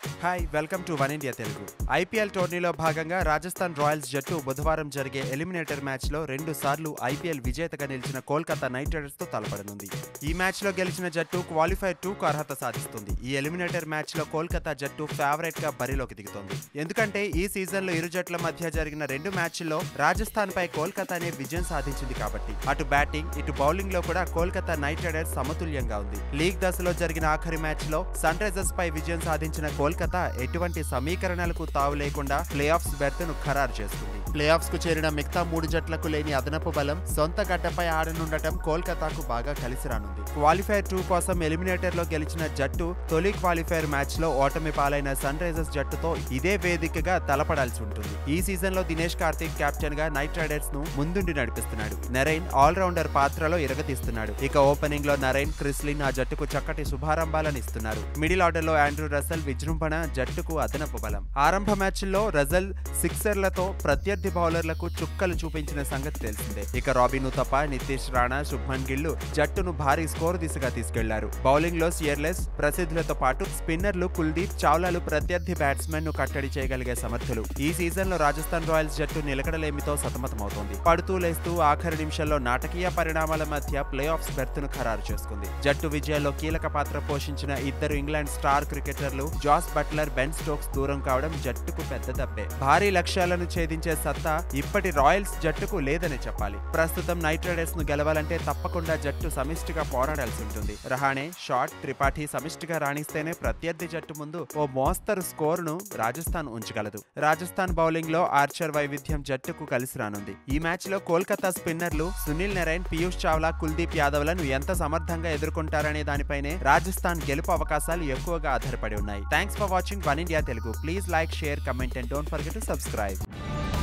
hi welcome to one India Telugu IPL టోర్నీలో భాగంగా Rajasthan Royals జట్టు బుధవారం జరిగే ఎలిమినేటర్ మ్యాచ్లో రెండు సార్లు ఐపీఎల్ విజేతగా నిలిచిన కోల్కతా నైట్ రైడర్స్ తో తలపడనుంది ఈ మ్యాచ్లో గెలిచిన జట్టు క్వాలిఫైర్ టూకు అర్హత సాధిస్తుంది ఈ ఎలిమినేటర్ మ్యాచ్లో కోల్కతా జట్టు ఫేవరెట్ గా బరిలోకి దిగుతోంది ఎందుకంటే ఈ సీజన్లో ఇరు జట్ల మధ్య జరిగిన రెండు మ్యాచ్ల్లో రాజస్థాన్ పై కోల్కతానే విజయం సాధించింది కాబట్టి అటు బ్యాటింగ్ ఇటు బౌలింగ్ లో కూడా కోల్కతా నైట్ రైడర్స్ సమతుల్యంగా ఉంది లీగ్ దశలో జరిగిన ఆఖరి మ్యాచ్ లో సన్ రైజర్స్ పై విజయం సాధించిన కోల్కతా ఎటువంటి సమీకరణలకు తావు లేకుండా ప్లే ఆఫ్స్ బెర్త్ ను ఖరారు చేస్తుంది ప్లే ఆఫ్స్ కు చేరిన మిగతా మూడు జట్లకు లేని అదనపు బలం సొంత గడ్డపై ఆడనుండటం కోల్కతాకు బాగా కలిసి రానుంది క్వాలిఫైర్ టూ కోసం ఎలిమినేటర్ లో గెలిచిన జట్టు తొలి క్వాలిఫైర్ మ్యాచ్ లో ఓటమి పాలైన సన్ రైజర్స్ జట్టుతో ఇదే వేదికగా తలపడాల్సి ఉంటుంది ఈ సీజన్ లో దినేష్ కార్తిక్ కెప్టెన్ గా నైట్ రైడర్స్ ను ముందుండి నడిపిస్తున్నాడు నరైన్ ఆల్ రౌండర్ పాత్రలో ఇరగతీస్తున్నాడు ఇక ఓపెనింగ్ లో నరైన్ క్రిస్లిన్ ఆ జట్టుకు చక్కటి శుభారంభాలను ఇస్తున్నారు మిడిల్ ఆర్డర్ లో ఆండ్రూ రసల్ విజృంభణ జట్టుకు అదనపు బలం ఆరంభ మ్యాచ్ల్లో రజల్ సిక్సర్లతో ప్రత్యర్థి బౌలర్లకు చుక్కలు చూపించిన సంగతి తెలిసిందే ఇక రాబిన్ ఉతప నితీష్ రాణా శుభ్మన్ గిల్లు జట్టును భారీ స్కోర్ దిశగా తీసుకెళ్లారు బౌలింగ్ లో సియర్లెస్ ప్రసిద్ధులతో పాటు స్పిన్నర్లు కుల్దీప్ చావ్లాలు ప్రత్యర్థి బ్యాట్స్మెన్ ను కట్టడి చేయగలిగే సమర్థులు ఈ సీజన్ లో రాజస్థాన్ రాయల్స్ జట్టు నిలకడలేమితో సతమతమవుతోంది పడుతూ లేస్తూ ఆఖరి నిమిషంలో నాటకీయ పరిణామాల మధ్య ప్లే ఆఫ్స్ బెర్త్ ను ఖరారు చేసుకుంది జట్టు విజయాల్లో కీలక పాత్ర పోషించిన ఇద్దరు ఇంగ్లాండ్ స్టార్ క్రికెటర్లు జాస్ బట్లర్ బెన్ స్టోక్స్ దూరం కావడం జట్టుకు పెద్ద దప్పే భారీ లక్ష్యాలను ఛేదించే సత్తా ఇప్పటి రాయల్స్ జట్టుకు లేదని చెప్పాలి ప్రస్తుతం నైట్ రైడర్స్ ను గెలవాలంటే తప్పకుండా జట్టు సమిష్టిగా పోరాడాల్సి ఉంటుంది రహానే షాట్ త్రిపాఠి సమిష్టిగా రాణిస్తేనే ప్రత్యర్థి జట్టు ముందు ఓ మోస్తరు స్కోర్ ను రాజస్థాన్ ఉంచగలదు రాజస్థాన్ బౌలింగ్ లో ఆర్చర్ వైవిధ్యం జట్టుకు కలిసి రానుంది ఈ మ్యాచ్ లో కోల్కతా స్పిన్నర్లు సునీల్ నరైన్ పీయూష్ చావ్లా కుల్దీప్ యాదవ్లను ఎంత సమర్థంగా ఎదుర్కొంటారనే దానిపైనే రాజస్థాన్ గెలుపు అవకాశాలు ఎక్కువగా ఆధారపడి ఉన్నాయి thanks for watching one India Telugu please like share comment and don't forget to subscribe